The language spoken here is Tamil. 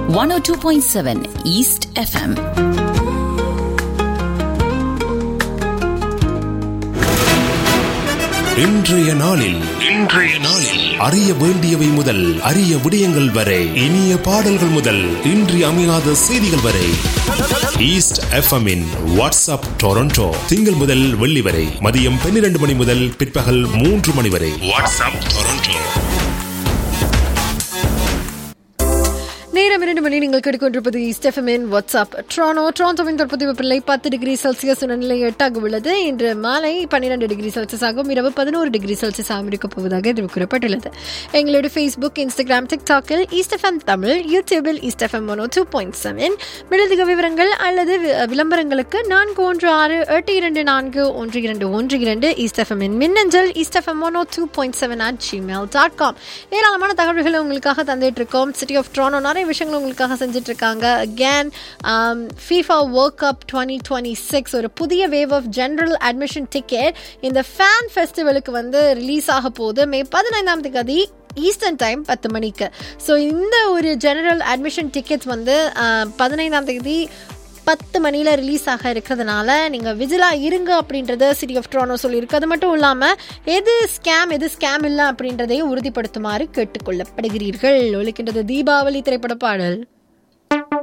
one O two point seven East FM இன்றைய நாளில் இன்றைய நாளில் அறிய வேண்டியவை முதல் அரிய விடயங்கள் வரை இனிய பாடல்கள் முதல் இன்றி அமையாத செய்திகள் வரை ஈஸ்ட் எஃப்எம்மின் வாட்ஸ்அப் டொரண்டோ திங்கள் முதல் வெள்ளி வரை மதியம் பன்னிரண்டு மணி முதல் பிற்பகல் மூன்று மணி வரை வாட்ஸ்அப் டொரண்டோ நேரம் இரண்டு மணி நீங்கள் கேட்டுக்கொண்டிருப்பது ஸ்டெஃபமின் வாட்ஸ்அப் ட்ரானோ ட்ரான்டோவின் தற்போதைய வெப்பநிலை பத்து டிகிரி செல்சியஸ் உணர்நிலை எட்டாக உள்ளது இன்று மாலை பன்னிரண்டு டிகிரி செல்சியஸ் ஆகும் இரவு பதினோரு டிகிரி செல்சியஸ் ஆகும் இருக்கப் போவதாக இது கூறப்பட்டுள்ளது எங்களுடைய ஃபேஸ்புக் இன்ஸ்டாகிராம் டிக்டாக்கில் ஈஸ்டெஃப்எம் தமிழ் யூடியூபில் East FM one two point seven மிளதிக விவரங்கள் அல்லது வி- விளம்பரங்களுக்கு நான்கு ஒன்று ஆறு எட்டு இரண்டு நான்கு ஒன்று இரண்டு ஒன்று இரண்டு ஈஸ்டெஃப்எம்மின் மின்னஞ்சல் East FM one two point seven at Gmail dot com ஏராளமான தகவல்களை உங்களுக்காக தந்துட்டு இருக்கோம் சிட்டி ஆஃப் ட்ரானோ நிறைய விஷயங்கள் உங்களுக்காக செஞ்சுட்டு இருக்காங்க again FIFA world cup twenty twenty six ஒரு புதிய wave of general admission ticket இந்த ஃபேன் ஃபெஸ்டிவலுக்கு வந்து ரிலீஸ் ஆக போகுது மே பதினைந்தாம் தேதி ஈஸ்டர்ன் டைம் பத்து மணிக்கு ஸோ இந்த ஒரு ஜெனரல் அட்மிஷன் டிக்கெட்ஸ் வந்து ஆஹ், பதினைந்தாம் தேதி பத்து மணியில் ரிலீஸ் ஆக இருக்கிறதுனால நீங்கள் விஜிலாக இருங்க அப்படின்றத சிட்டி ஆஃப் ட்ரானோ சொல்லியிருக்கு அது மட்டும் இல்லாமல் எது ஸ்கேம் எது ஸ்கேம் இல்லை அப்படின்றதையும் உறுதிப்படுத்துமாறு கேட்டுக்கொள்ளப்படுகிறீர்கள் ஒழிக்கின்றது தீபாவளி திரைப்பட பாடல்